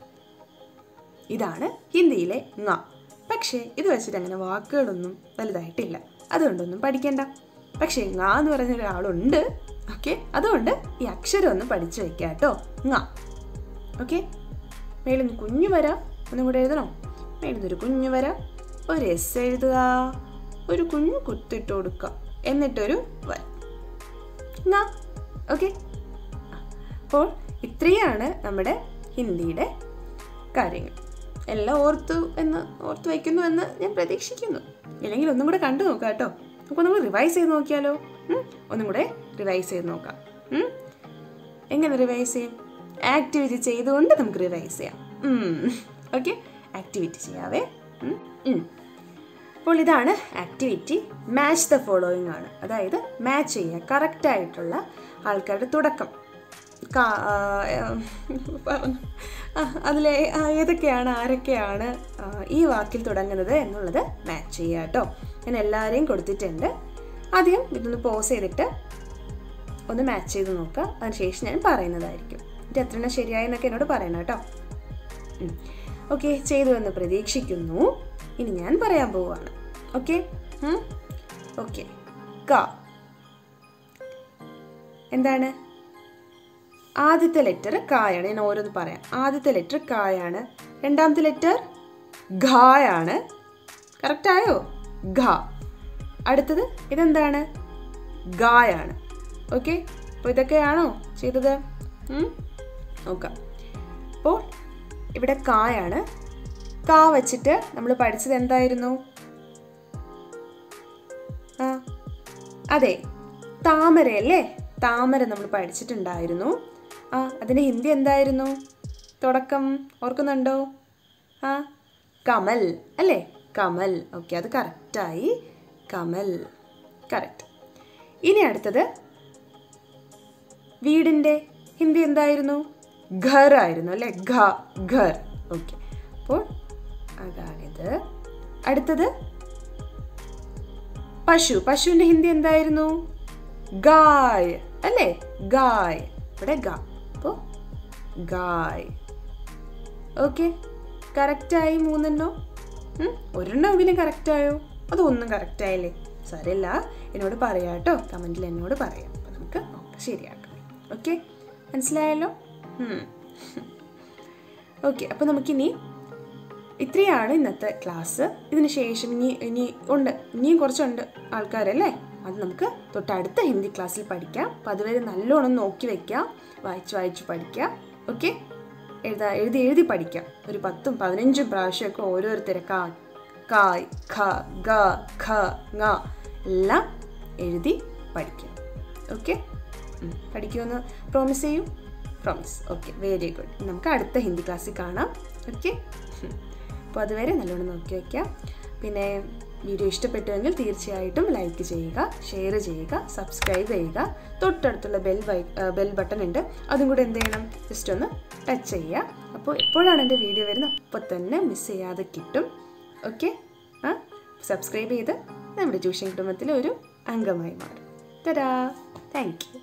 ഇതാണ് ഹിന്ദിയിലെ ങ പക്ഷേ ഇത് വെച്ചിട്ട് അങ്ങനെ വാക്കുകളൊന്നും വലുതായിട്ടില്ല അതുകൊണ്ടൊന്നും പഠിക്കണ്ട പക്ഷേ ങ എന്ന് പറഞ്ഞ ഒരാളുണ്ട് ഓക്കെ അതുകൊണ്ട് ഈ അക്ഷരം ഒന്ന് പഠിച്ചു വെക്കാം കേട്ടോ ങ ഓക്കെ മേളിൽ നിന്ന് കുഞ്ഞു വര ഒന്നും കൂടെ എഴുതണോ മേളിൽ നിന്ന് ഒരു കുഞ്ഞു വര ഒരു എസ് എഴുതുക ഒരു കുഞ്ഞു കുത്തിട്ട് കൊടുക്കുക എന്നിട്ടൊരു വര ങ ഓക്കെ അപ്പോൾ ഇത്രയാണ് നമ്മുടെ ഹിന്ദിയുടെ കാര്യങ്ങൾ എല്ലാം ഓർത്തു എന്ന് ഓർത്തു വയ്ക്കുന്നു എന്ന് ഞാൻ പ്രതീക്ഷിക്കുന്നു ഇല്ലെങ്കിൽ ഒന്നും കൂടെ കണ്ടു നോക്കാം കേട്ടോ നമുക്ക് നമ്മൾ റിവൈസ് ചെയ്ത് നോക്കിയാലോ ഉം? ഒന്നും കൂടെ റിവൈസ് ചെയ്ത് നോക്കാം ഉം? എങ്ങനെ റിവൈസ് ചെയ്യും ആക്ടിവിറ്റി ചെയ്തുകൊണ്ട് നമുക്ക് റിവൈസ് ചെയ്യാം ഓക്കെ ആക്ടിവിറ്റി ചെയ്യാവേ ഉം? ഉം. അപ്പോൾ ഇതാണ് ആക്ടിവിറ്റി മാച്ച് ദ ഫോളോയിങ് ആണ് അതായത് മാച്ച് ചെയ്യുക കറക്റ്റായിട്ടുള്ള ആൾക്കാരുടെ തുടക്കം കാ- ആ, പറഞ്ഞു. ആ, അതിലെ ആ, ഏതൊക്കെയാണ് ആരൊക്കെയാണ് ആ, ഈ വാക്കിൽ തുടങ്ങുന്നത് എന്നുള്ളത് മാച്ച് ചെയ്യുക കേട്ടോ ഞാൻ എല്ലാവരെയും കൊടുത്തിട്ടുണ്ട് ആദ്യം ഇതൊന്ന് പോസ് ചെയ്തിട്ട് ഒന്ന് മാച്ച് ചെയ്ത് നോക്കുക അതിനുശേഷം ഞാൻ പറയുന്നതായിരിക്കും ഇത് എത്ര എണ്ണം ശരിയായെന്നൊക്കെ എന്നോട് പറയണം കേട്ടോ ഓക്കെ ചെയ്തു എന്ന് പ്രതീക്ഷിക്കുന്നു ഇനി ഞാൻ പറയാൻ പോവുകയാണ് ഓക്കെ ഓക്കെ ക എന്താണ് ആദ്യത്തെ ലെറ്റർ കായാണ് ഞാൻ ഓരോന്ന് പറയാം ആദ്യത്തെ ലെറ്റർ കായാണ് രണ്ടാമത്തെ ലെറ്റർ ഘായാണ് കറക്റ്റായോ ഘ അടുത്തത് ഇതെന്താണ് ഗായാണ് ഓക്കെ അപ്പോൾ ഇതൊക്കെയാണോ ചെയ്തത് ഉം? നോക്കാം അപ്പോൾ ഇവിടെ കായാണ് കാ വച്ചിട്ട് നമ്മൾ പഠിച്ചത് എന്തായിരുന്നു ആ അതെ താമരയല്ലേ താമര നമ്മൾ പഠിച്ചിട്ടുണ്ടായിരുന്നു ആ അതിൻ്റെ ഹിന്ദി എന്തായിരുന്നു തുടക്കം ഓർക്കുന്നുണ്ടോ ആ കമൽ അല്ലേ കമൽ ഓക്കെ അത് കറക്റ്റായി കമൽ കറക്റ്റ് ഇനി അടുത്തത് വീടിൻ്റെ ഹിന്ദി എന്തായിരുന്നു ഘർ ആയിരുന്നു അല്ലേ ഘ ഘർ ഓക്കെ അപ്പോൾ അതാണിത് അടുത്തത് പശു പശുവിൻ്റെ ഹിന്ദി എന്തായിരുന്നു ഗായ് അല്ലേ ഗായ് ഇവിടെ ഗ അപ്പോൾ ഗായ് ഓക്കെ കറക്റ്റായി മൂന്നെണ്ണോ ഉം, ഒരെണ്ണമെങ്കിലും കറക്റ്റായോ അതൊന്നും കറക്റ്റായില്ലേ സാരമില്ല എന്നോട് പറയാം കേട്ടോ കമൻറ്റിൽ എന്നോട് പറയാം അപ്പം നമുക്ക് നോക്കാം ശരിയാക്കാം ഓക്കെ മനസ്സിലായല്ലോ ഓക്കെ അപ്പോൾ നമുക്കിനി ഇത്രയാണ് ഇന്നത്തെ ക്ലാസ് ഇതിന് ശേഷം ഇനി ഇനി ഉണ്ട് ഇനിയും കുറച്ചുണ്ട് ആൾക്കാരല്ലേ അത് നമുക്ക് തൊട്ടടുത്ത ഹിന്ദി ക്ലാസ്സിൽ പഠിക്കാം അപ്പം അതുവരെ നല്ലോണം നോക്കി വെക്കാം വായിച്ച് വായിച്ച് പഠിക്കാം ഓക്കെ എഴുതാ എഴുതി എഴുതി പഠിക്കാം ഒരു പത്തും പതിനഞ്ചും പ്രാവശ്യമൊക്കെ ഓരോരുത്തരെ കാ കായ് ഖ ഗ ഖ ങ എല്ലാം എഴുതി പഠിക്കാം ഓക്കെ പഠിക്കുമെന്ന് പ്രോമിസ് ചെയ്യൂ പ്രോമിസ് ഓക്കെ വെരി ഗുഡ് നമുക്ക് അടുത്ത ഹിന്ദി ക്ലാസ്സിൽ കാണാം ഓക്കെ അപ്പോൾ അതുവരെ നല്ലോണം നോക്കി വയ്ക്കാം പിന്നെ വീഡിയോ ഇഷ്ടപ്പെട്ടുവെങ്കിൽ തീർച്ചയായിട്ടും ലൈക്ക് ചെയ്യുക ഷെയർ ചെയ്യുക സബ്സ്ക്രൈബ് ചെയ്യുക തൊട്ടടുത്തുള്ള ബെൽ ബൈ ബെൽ ബട്ടൺ ഉണ്ട് അതും കൂടെ എന്ത് ചെയ്യണം ജസ്റ്റ് ഒന്ന് ടച്ച് ചെയ്യുക അപ്പോൾ എപ്പോഴാണ് എൻ്റെ വീഡിയോ വരുന്നത് അപ്പോൾ തന്നെ മിസ് ചെയ്യാതെ കിട്ടും ഓക്കെ ആ സബ്സ്ക്രൈബ് ചെയ്ത് നമ്മുടെ ട്യൂഷൻ കുടുംബത്തിലെ ഒരു അംഗമായി മാറും തരാ താങ്ക് യു